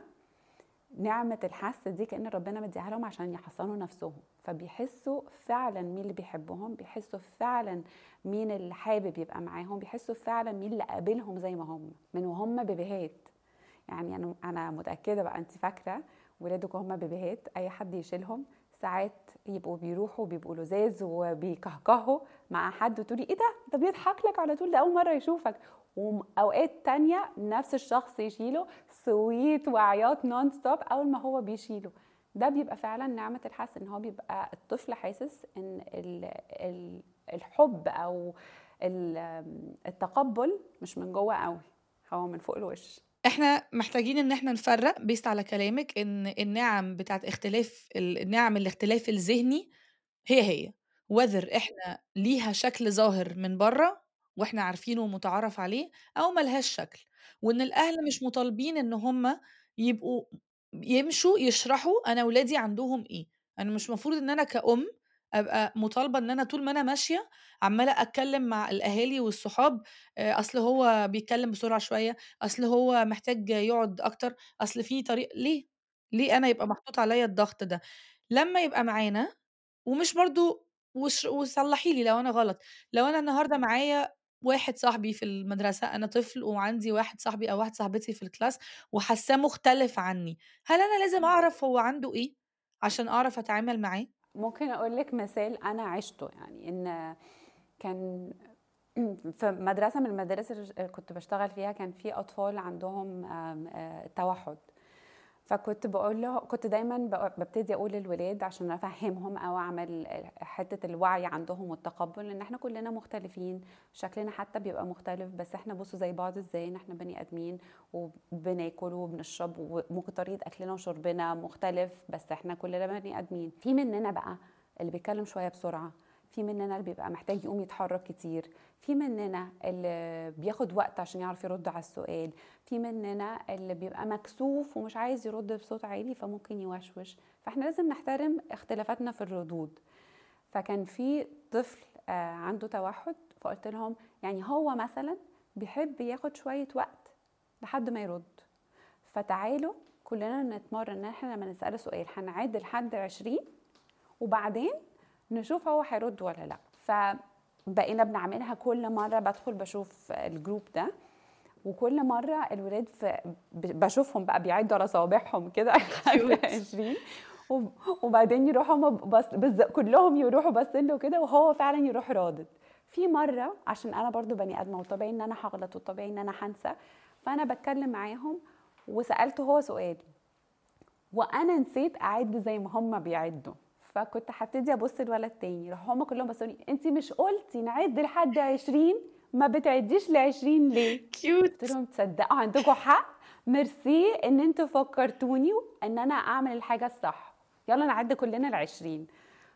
نعمة الحَس دي كإن ربنا مدّيها لهم عشان يحصّنوا نفسهم، فبيحسّوا فعلًا مين اللي بيحبهم، بيحسّوا فعلًا مين اللي حابب يبقى معاهم، بيحسّوا فعلًا مين اللي قابلهم زي ما هم، من وهُم بيبيهات. يعني أنا أنا متأكدة بقى أنتِ فاكرة ولادِك وهُم بيبيهات أي حد يشيلهم، ساعات يبقوا بيروحوا بيبقوا لُذاذ وبيكهكهوا مع حد وتقولي إيه ده، ده بيضحك لك على طول، ده أول مرّة يشوفك. وأوقات تانية نفس الشخص يشيله سويت وعياط non stop أول ما هو بيشيله. ده بيبقى فعلًا نعمة الحَس، إن هو بيبقى الطفل حاسس إن ال ال الحُب أو ال التقبُّل مش من جوّه أوي، هو من فوق الوِش. إحنا محتاجين إن إحنا نفرّق based على كلامِك إن النِّعَم بتاعة اختلاف ال نِعَم الاختلاف الذهني هي، هي whether إحنا ليها شكل ظاهر من برّه وإحنا عارفينه ومُتعارف عليه أو ما لهاش شكل، وإن الأهل مش مطالبين إن هم يبقوا يمشوا يشرحوا أنا ولادي عندهم إيه. أنا مش مفروض إن أنا كأم أبقى مطالبة إن أنا طول ما أنا ماشية عمّالة أتكلّم مع الأهالي والصحاب آآ أصل هو بيتكلّم بسرعة شوية، أصل هو محتاج يقعد أكتر، أصل في طريق ليه؟ ليه أنا يبقى محطوط عليّا الضغط ده؟ لمّا يبقى معانا ومش برضه وش وصلّحي لي لو أنا غلط، لو أنا النهارده معايا واحد صاحبي في المدرسة، أنا طفل وعندي واحد صاحبي أو واحدة صاحبتي في الclass وحاسّاه مختلف عني، هل أنا لازم أعرف هو عنده إيه عشان أعرف أتعامل معاه؟ ممكن أقول لِك مثال أنا عِشته، يعني إن كان في مدرسة من المدارس اللي كنت باشتغل فيها كان في أطفال عندهم آمم آآ توحُّد. فكنت باقول له كنت دايمًا ب بابتدي أقول للولاد عشان أفهّمهم أو أعمل حتّة الوعي عندهم والتقبُّل إن إحنا كُلّنا مختلفين، شكلنا حتى بيبقى مختلف، بس إحنا بُصّوا زي بعض إزاي، إن إحنا بني آدمين وبناكل وبنشرب وممكن طريقة أكلنا وشربنا مختلف، بس إحنا كُلّنا بني آدمين. في مننا بقى اللي بيتكلّم شوية بسرعة، في مننا اللي بيبقى محتاج يقوم يتحرّك كتير، في مننا اللي بياخد وقت عشان يعرف يرُد على السؤال، في مننا اللي بيبقى مكسوف ومش عايز يرُد بصوت عالي فممكن يوشوش، فإحنا لازم نحترم اختلافاتنا في الردود. فكان في طفل آآ عنده توحُّد، فقُلت لهم يعني هو مثلًا بيحب ياخد شوية وقت لحد ما يرُد، فتعالوا كُلّنا نتمرّن إن إحنا لمّا نسأله سؤال هنعِد لحد 20 وبعدين نشوف هو هيرُد والّا لأ. ف بقينا بنعملها كل مره بدخل بشوف الجروب ده وكل مره الولاد في بشوفهم بقى بيعدوا على صوابعهم كده 20 وبعدين يروحوا هم بس, بس كلهم يروحوا بس له كده وهو فعلا يروح رادد في مره عشان انا برضو بني ادمه وطبيعي ان انا هغلط وطبيعي ان انا هنسى فانا بتكلم معاهم وسالته هو سؤال وانا نسيت اعد زي ما هم بيعدوا فكنت هبتدي ابص لولد تاني راحوا هم كلهم بصوا لي انت مش قلتي نعد لحد 20 ما بتعديش ل 20 ليه كيوت قلت لهم تصدقوا عندكم حق ميرسي ان انتوا فكرتوني ان انا اعمل الحاجه الصح يلا نعد كلنا ال 20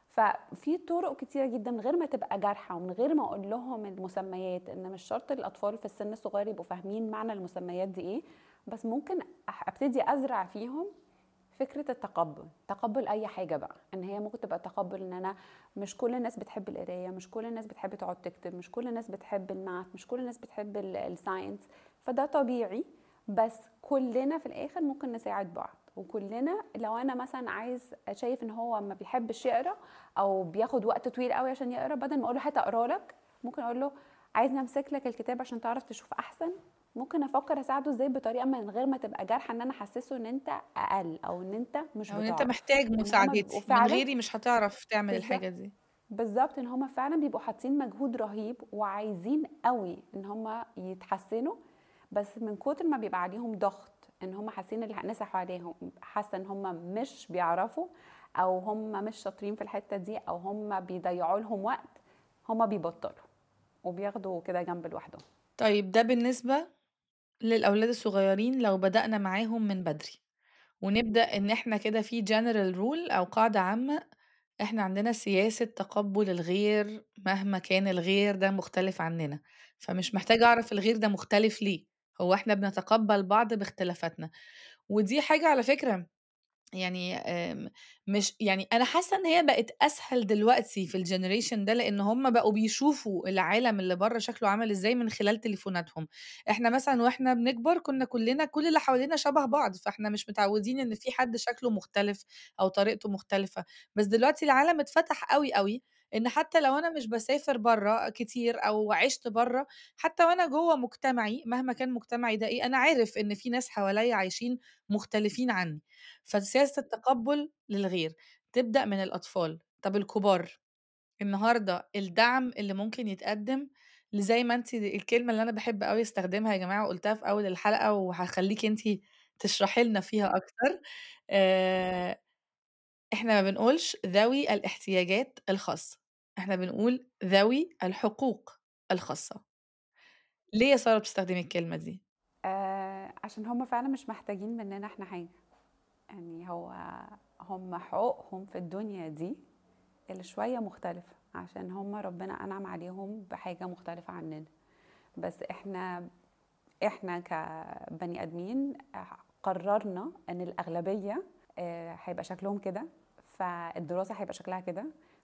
ففي طرق كتيرة جدا من غير ما تبقى جارحة ومن غير ما أقول لهم المسميات إن مش شرط الأطفال في السن الصغير يبقوا فاهمين معنى المسميات دي إيه بس ممكن أبتدي أزرع فيهم فكرة التقبل تقبل أي حاجة بقى إن هي ممكن تبقى تقبل إن أنا مش كل الناس بتحب القراية مش كل الناس بتحب تقعد تكتب مش كل الناس بتحب الماث مش كل الناس بتحب الساينس فده طبيعي بس كلنا في الآخر ممكن نساعد بعض وكلنا لو انا مثلا عايز شايف ان هو ما بيحبش يقرا او بياخد وقت طويل قوي عشان يقرا بدل ما اقول له هات اقرا لك ممكن اقول له عايز نمسك لك الكتاب عشان تعرف تشوف احسن ممكن افكر اساعده ازاي بطريقه من غير ما تبقى جارحه ان انا احسسه ان انت اقل او ان انت مش او ان بتعرف انت محتاج مساعدتي من غيري مش هتعرف تعمل بالظبط. الحاجه دي بالظبط ان هم فعلا بيبقوا حاطين مجهود رهيب وعايزين قوي ان هم يتحسنوا بس من كتر ما بيبقى عليهم ضغط ان هم حاسين ان الناس حواليهم حاسه ان هم مش بيعرفوا او هم مش شاطرين في الحته دي او هم بيضيعوا لهم وقت هم بيبطلوا وبياخدوا كده جنب لوحدهم طيب ده بالنسبه للاولاد الصغيرين لو بدانا معاهم من بدري ونبدا ان احنا كده في جنرال رول او قاعده عامه احنا عندنا سياسه تقبل الغير مهما كان الغير ده مختلف عننا فمش محتاجه اعرف الغير ده مختلف ليه هو احنا بنتقبل بعض باختلافاتنا ودي حاجة على فكرة يعني آمم، مش يعني أنا حاسة إن هي بقت أسهل دلوقتي في الجنريشن ده لإن هم بقوا بيشوفوا العالم اللي برّه شكله عامل إزاي من خلال تليفوناتهم، إحنا مثلًا وإحنا بنكبر كنا كلنا كل اللي حوالينا شبه بعض، فإحنا مش متعودين إن في حد شكله مختلف أو طريقته مختلفة، بس دلوقتي العالم اتفتح أوي، أوي، إن حتى لو أنا مش باسافر برّه كتير أو عِشت برّه، حتى وأنا جوّه مجتمعي مهما كان مجتمعي ده إيه، أنا عارف إن في ناس حواليّا عايشين مختلفين عني. فسياسة التقبُّل للغير تبدأ من الأطفال، طَب الكبار، النهارده الدعم اللي ممكن يتقدّم ل زي ما أنتِ الكلمة اللي أنا باحب أوي أستخدمها يا جماعة وقُلتها في أول الحلقة وهاخلّيكِ أنتِ تشرحي لنا فيها أكتر، آآ إحنا ما بنقولش ذوي الاحتياجات الخاصة، إحنا بنقول ذوي الحقوق الخاصة. ليه يا سارة بتستخدمي الكلمة دي؟ آه عشان هم فعلا مش محتاجين مننا احنا حاجه يعني هو هم حقوقهم في الدنيا دي اللي شويه مختلفه عشان هم ربنا انعم عليهم بحاجه مختلفه عننا بس احنا احنا كبني ادمين قررنا ان الاغلبيه آه، هيبقى شكلهم كده فالدراسه هيبقى شكلها كده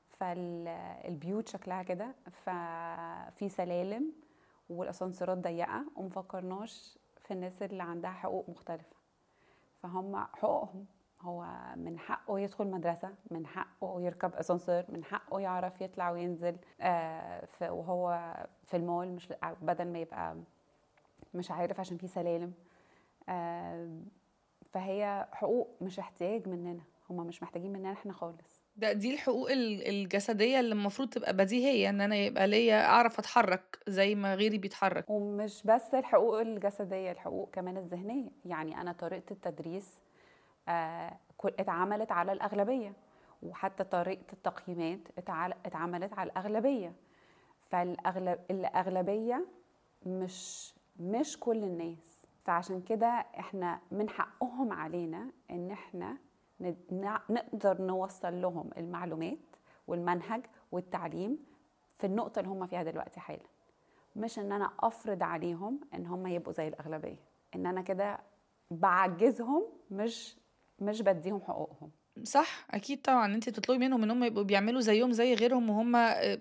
فالبيوت شكلها كده ففي سلالم والاسانسيرات ضيقه ومفكرناش في الناس اللي عندها حقوق مختلفه فهم حقوقهم هو من حقه يدخل مدرسة من حقه يركب اسانسير من حقه يعرف يطلع وينزل آه وهو في المول مش بدل ما يبقى مش عارف عشان في سلالم آه فهي حقوق مش احتياج مننا هم مش محتاجين مننا احنا خالص ده دي الحقوق الجسدية اللي المفروض تبقى بديهية ان انا يبقى ليا اعرف اتحرك زي ما غيري بيتحرك ومش بس الحقوق الجسدية الحقوق كمان الذهنية يعني انا طريقة التدريس آه اتعملت على الأغلبية وحتى طريقة التقييمات اتعملت على الأغلبية فالأغلبية مش مش كل الناس فعشان كده احنا من حقهم علينا ان احنا نقدر نوصل لهم المعلومات والمنهج والتعليم في النقطة اللي هم فيها دلوقتي حالا مش ان انا افرض عليهم ان هم يبقوا زي الاغلبية ان انا كده بعجزهم مش مش بديهم حقوقهم صح اكيد طبعا انت بتطلبي منهم ان هم يبقوا بيعملوا زيهم زي غيرهم وهم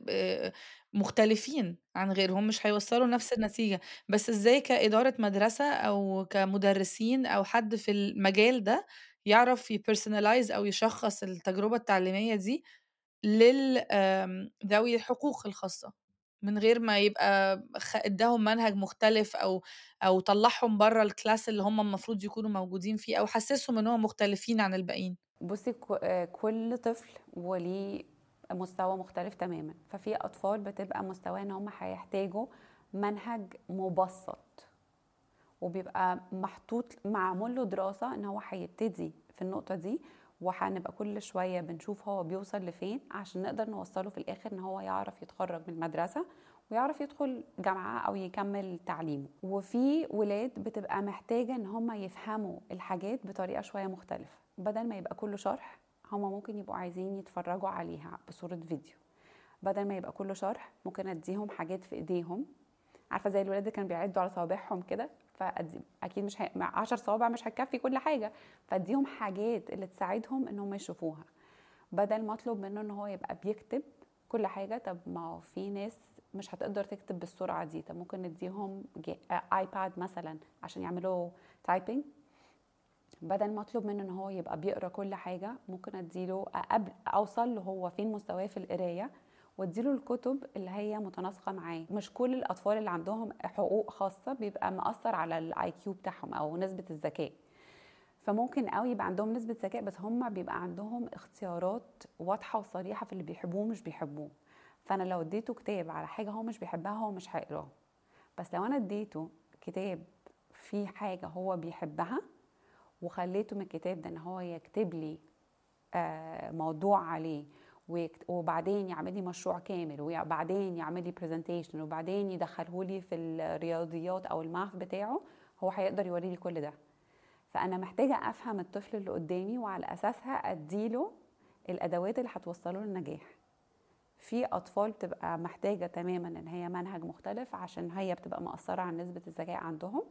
مختلفين عن غيرهم مش هيوصلوا نفس النتيجة بس ازاي كإدارة مدرسة او كمدرسين او حد في المجال ده يعرف يبرسونلايز او يشخص التجربة التعليمية دي لل ذوي الحقوق الخاصة من غير ما يبقى خ ادّاهم منهج مختلف أو أو طلّعهم برّه الclass اللي هم المفروض يكونوا موجودين فيه أو حسّسهم إن هم مختلفين عن الباقيين؟ بُصّي ك آآ كل طفل وليه مستوى مختلف تمامًا، ففي أطفال بتبقى مستواها إن هم هيحتاجوا منهج مُبسّط، وبيبقى محطوط معمول له دراسة إن هو هيبتدي في النقطة دي، وهنبقى كل شوية بنشوف هو بيوصل لفين عشان نقدر نوصّله في الآخر إن هو يعرف يتخرّج من المدرسة ويعرف يدخل جامعة أو يكمّل تعليمه، وفي ولاد بتبقى محتاجة إن هم يفهموا الحاجات بطريقة شوية مختلفة، بدل ما يبقى كُلّه شرح هم ممكن يبقوا عايزين يتفرّجوا عليها بصورة فيديو، بدل ما يبقى كُلّه شرح ممكن أدّيهم حاجات في إيديهم، عارفة زي الولاد اللي كانوا بيعدّوا على صوابعهم كده، فأدي أكيد مش هي مع 10 صوابع مش هتكفّي كل حاجة، فأدّيهم حاجات اللي تساعدهم إن هم يشوفوها، بدل ما أطلب منه إن هو يبقى بيكتب كل حاجة، طب ما هو في ناس مش هتقدر تكتب بالسرعة دي، طب ممكن ندّيهم ج iPad مثلًا عشان يعملوا typing بدل ما أطلب منه إن هو يبقى بيقرا كل حاجة، ممكن أدّي له قبل أوصل له هو فين مستواه في القراية، وأدّي له الكتب اللي هي متناسقة معاه، مش كل الأطفال اللي عندهم حقوق خاصة بيبقى مأثّر على الIQ بتاعهم أو نسبة الذكاء، فممكن أوي يبقى عندهم نسبة ذكاء بس هم بيبقى عندهم اختيارات واضحة وصريحة في اللي بيحبوه ومش بيحبوه، فأنا لو ادّيته كتاب على حاجة هو مش بيحبها هو مش هيقراها، بس لو أنا ادّيته كتاب فيه حاجة هو بيحبها وخلّيته من الكتاب ده إن هو يكتب لي آآ موضوع عليه ويكت وبعدين يعمل لي مشروع كامل وبعدين يعمل لي presentation وبعدين يدخّله لي في الرياضيات أو الmath بتاعه، هو هيقدر يورّي لي كل ده، فأنا محتاجة أفهم الطفل اللي قدّامي وعلى أساسها أدّي له الأدوات اللي هتوصّله للنجاح. في أطفال بتبقى محتاجة تمامًا إن هي منهج مختلف عشان هي بتبقى مأثّرة على نسبة الذكاء عندهم،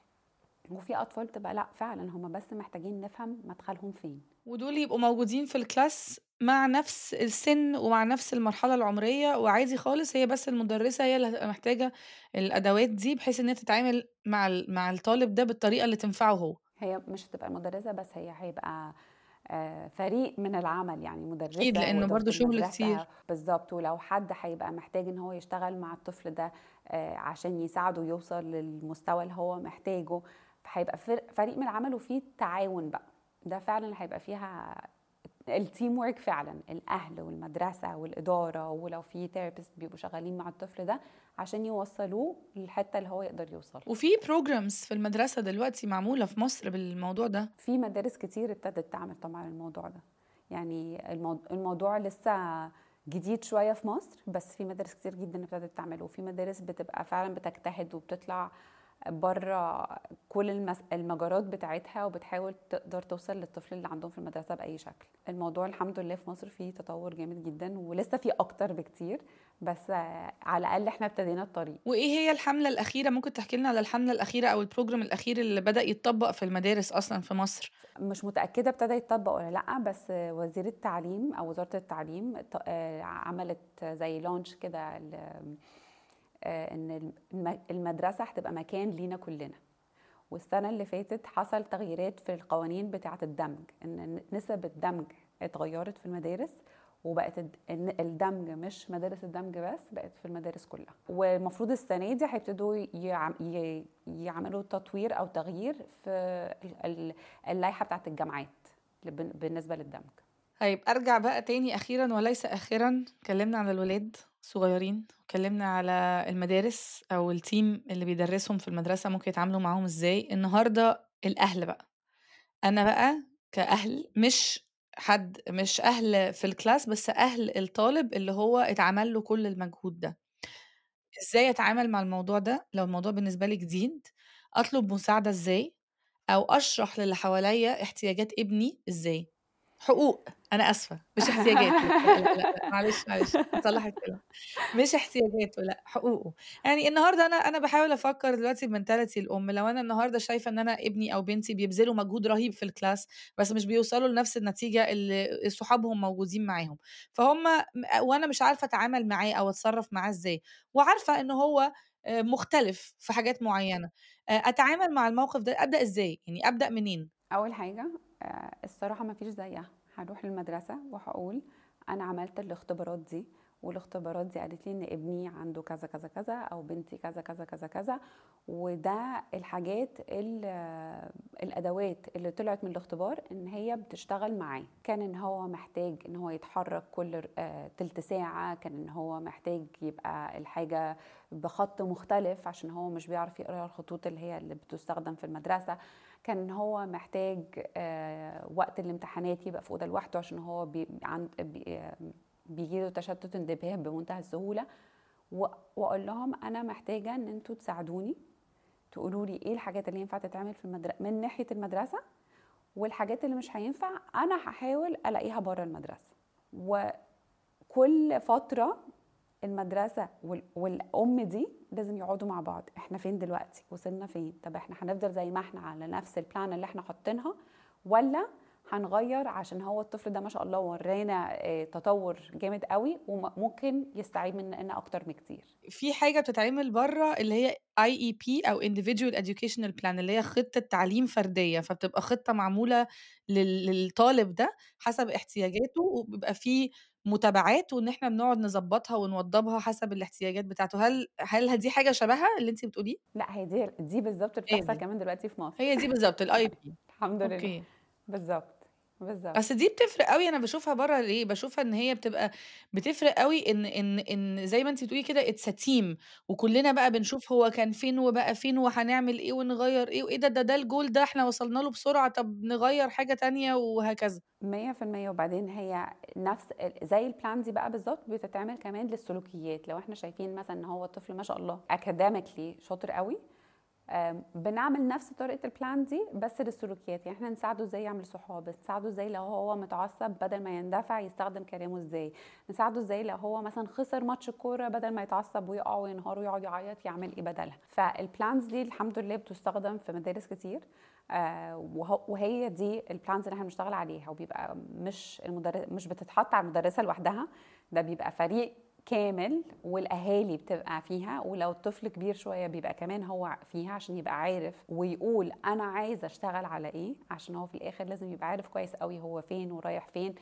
وفي أطفال بتبقى لأ فعلًا هم بس محتاجين نفهم مدخلهم فين. ودول يبقوا موجودين في الclass مع نفس السِن ومع نفس المرحلة العمرية وعادي خالص، هي بس المُدرّسة هي اللي هتبقى محتاجة الأدوات دي بحيث إن هي تتعامل مع ال مع الطالب ده بالطريقة اللي تنفعه هو. هي مش هتبقى المُدرّسة بس، هي هيبقى آآ فريق من العمل، يعني أكيد مُدرّسة لإنه وإدارة برضه شغل المدرسة كتير. بالضبط، ولو حد هيبقى محتاج إن هو يشتغل مع الطفل ده آآ عشان يساعده يوصل للمستوى اللي هو محتاجه، فهيبقى فر فريق من العمل وفي تعاون بقى، ده فعلًا اللي هيبقى فيها الteam work فعلًا، الأهل والمدرسة والإدارة ولو في therapist بيبقوا شغالين مع الطفل ده عشان يوصّلوه للحتة اللي هو يقدر يوصلها. وفي programs في المدرسة دلوقتي معمولة في مصر بالموضوع ده. في مدارس كتير ابتدت تعمل طبعًا الموضوع ده، يعني المو الموضوع لسه جديد شوية في مصر، بس في مدارس كتير جدًا ابتدت تعمله، وفي مدارس بتبقى فعلًا بتجتهد وبتطلع برّه كل المس المجارات بتاعتها وبتحاول تقدر توصل للطفل اللي عندهم في المدرسة بأي شكل. الموضوع الحمد لله في مصر فيه تطوّر جامد جدًا ولسه في أكتر بكتير، بس على الأقل إحنا ابتدينا الطريق. وإيه هي الحملة الأخيرة ممكن تحكي لنا على الحملة الأخيرة أو الprogram الأخير اللي بدأ يتطبّق في المدارس أصلًا في مصر؟ مش متأكدة ابتدى يتطبّق والّا لأ، بس وزير التعليم أو وزارة التعليم ط آآ عملت زي launch كده ل آآ إن الم المدرسة هتبقى مكان لينا كلنا، والسنة اللي فاتت حصل تغييرات في القوانين بتاعة الدمج، إن نسب الدمج اتغيّرت في المدارس وبقت الد الن الدمج مش مدارس الدمج بس، بقت في المدارس كلها، والمفروض السنة دي هيبتدوا يع ي يعملوا تطوير أو تغيير في ال ال اللائحة بتاعة الجامعات بن بالنسبة للدمج. طيب أرجع بقى تاني أخيرًا وليس آخرًا، اتكلمنا عن الولاد الصغيرين، واتكلمنا على المدارس أو الteam اللي بيدرسهم في المدرسة ممكن يتعاملوا معاهم إزاي، النهارده الأهل بقى. أنا بقى كأهل مش حد مش أهل في الclass بس أهل الطالب اللي هو اتعمل له كل المجهود ده. إزاي أتعامل مع الموضوع ده لو الموضوع بالنسبة لي جديد، أطلب مساعدة إزاي، أو أشرح للي حواليّا احتياجات ابني إزاي. حقوق، أنا آسفة، مش احتياجات لأ، لأ، لأ، لأ، معلش، معلش، هاصلّح الكلام، مش احتياجاته لأ، حقوقه. يعني النهارده أنا أنا باحاول أفكّر دلوقتي بmentality الأم، لو أنا النهارده شايفة إن أنا ابني أو بنتي بيبذلوا مجهود رهيب في الclass بس مش بيوصلوا لنفس النتيجة اللي صحابهم موجودين معاهم، فهُم م وأنا مش عارفة أتعامل معاه أو أتصرّف معاه إزاي، وعارفة إن هو آآ مختلف في حاجات معيّنة، أ أتعامل مع الموقف ده أبدأ إزاي؟ يعني أبدأ منين؟ أول حاجة آآ الصراحة ما فيش زيها، هاروح المدرسة وهاقول أنا عملت الاختبارات دي والاختبارات دي قالت لي ان ابني عنده كذا كذا كذا او بنتي كذا كذا كذا كذا وده الحاجات ال- الادوات اللي طلعت من الاختبار ان هي بتشتغل معاه كان ان هو محتاج ان هو يتحرك كل آه، تلت ساعه كان ان هو محتاج يبقى الحاجه بخط مختلف عشان هو مش بيعرف يقرا الخطوط اللي هي اللي بتستخدم في المدرسه كان ان هو محتاج آه، وقت الامتحانات يبقى في اوضه لوحده عشان هو بي عند بي آه، بيجيله تشتت انتباه بمنتهى السهوله و- واقول لهم انا محتاجه ان انتوا تساعدوني تقولوا لي ايه الحاجات اللي ينفع تتعمل في المدرسه من ناحيه المدرسه والحاجات اللي مش هينفع انا هحاول الاقيها بره المدرسه وكل فتره المدرسه وال- والام دي لازم يقعدوا مع بعض احنا فين دلوقتي وصلنا فين طب احنا هنفضل زي ما احنا على نفس البلان اللي احنا حاطينها ولا هنغير عشان هو الطفل ده ما شاء الله ورانا آه، تطور جامد قوي وممكن يستعيد مننا اكتر بكتير في حاجة بتتعمل بره اللي هي IEP أو Individual Educational Plan اللي هي خطة تعليم فردية فبتبقى خطة معمولة لل- للطالب ده حسب احتياجاته وبيبقى فيه متابعات وإن احنا بنقعد نظبطها ونوضبها حسب الاحتياجات بتاعته هل هل دي حاجة شبهها اللي انت بتقوليه؟ لا هي دي دي بالظبط اللي هي بتحصل دي كمان دلوقتي في مصر هي دي بالظبط الاي بي الحمد لله اوكي بالظبط بالظبط بس دي بتفرق قوي انا بشوفها بره ليه بشوفها ان هي بتبقى بتفرق قوي ان ان ان زي ما انت بتقولي كده اتس تيم وكلنا بقى بنشوف هو كان فين وبقى فين وهنعمل ايه ونغير ايه وايه ده ده ده الجول ده احنا وصلنا له بسرعة طب نغير حاجة تانية وهكذا مية في المية وبعدين هي نفس زي البلان دي بقى بالظبط بتتعمل كمان للسلوكيات لو احنا شايفين مثلا ان هو الطفل ما شاء الله اكاديميكلي شاطر قوي آم، بنعمل نفس طريقة البلان دي بس للسلوكيات يعني احنا نساعده ازاي يعمل صحاب نساعده ازاي لو هو متعصب بدل ما يندفع يستخدم كلامه ازاي نساعده ازاي لو هو مثلا خسر ماتش الكورة بدل ما يتعصب ويقع وينهار ويقعد يعيط يعمل ايه بدلها فالبلانز دي الحمد لله بتستخدم في مدارس كتير آه، وه- وهي دي البلانز اللي احنا بنشتغل عليها وبيبقى مش المدرس مش بتتحط على المدرسة لوحدها ده بيبقى فريق كامل والاهالي بتبقى فيها ولو الطفل كبير شويه بيبقى كمان هو فيها عشان يبقى عارف ويقول انا عايز اشتغل على ايه عشان هو في الاخر لازم يبقى عارف كويس قوي هو فين ورايح فين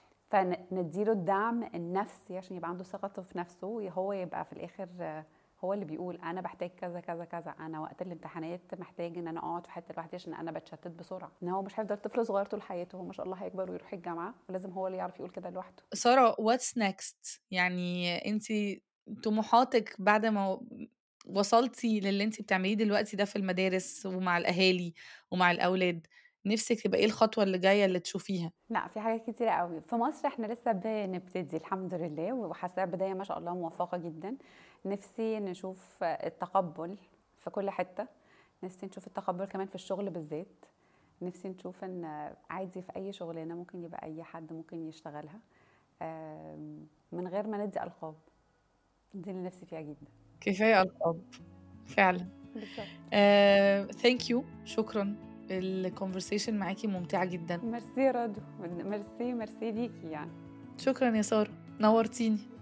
فنديله الدعم النفسي عشان يبقى عنده ثقته في نفسه هو يبقى في الاخر آه، هو اللي بيقول انا بحتاج كذا كذا كذا انا وقت الامتحانات محتاج ان انا اقعد في حته لوحدي عشان انا بتشتت بسرعه ان هو مش هيفضل طفل صغير طول حياته هو ما شاء الله هيكبر ويروح الجامعه ولازم هو اللي يعرف يقول كده لوحده سارة what's next يعني انت طموحاتك بعد ما وصلتي للي انت بتعمليه دلوقتي ده في المدارس ومع الاهالي ومع الاولاد نفسك تبقى ايه الخطوة اللي جاية اللي تشوفيها لا في حاجات كتيرة قوي في مصر احنا لسه بنبتدي الحمد لله وحاسة بداية ما شاء الله موفقة جدا نفسي نشوف التقبل في كل حتة نفسي نشوف التقبل كمان في الشغل بالذات نفسي نشوف ان عادي في اي شغلانة ممكن يبقى اي حد ممكن يشتغلها آم، من غير ما ندي القاب دي اللي نفسي فيها جدا كفاية ألقاب فعلا بالظبط ثانك يو شكرا الكونفرسيشن معاكي ممتعة جدا ميرسي يا رضوى ميرسي ميرسي ليكي يعني شكرا يا سارة نورتيني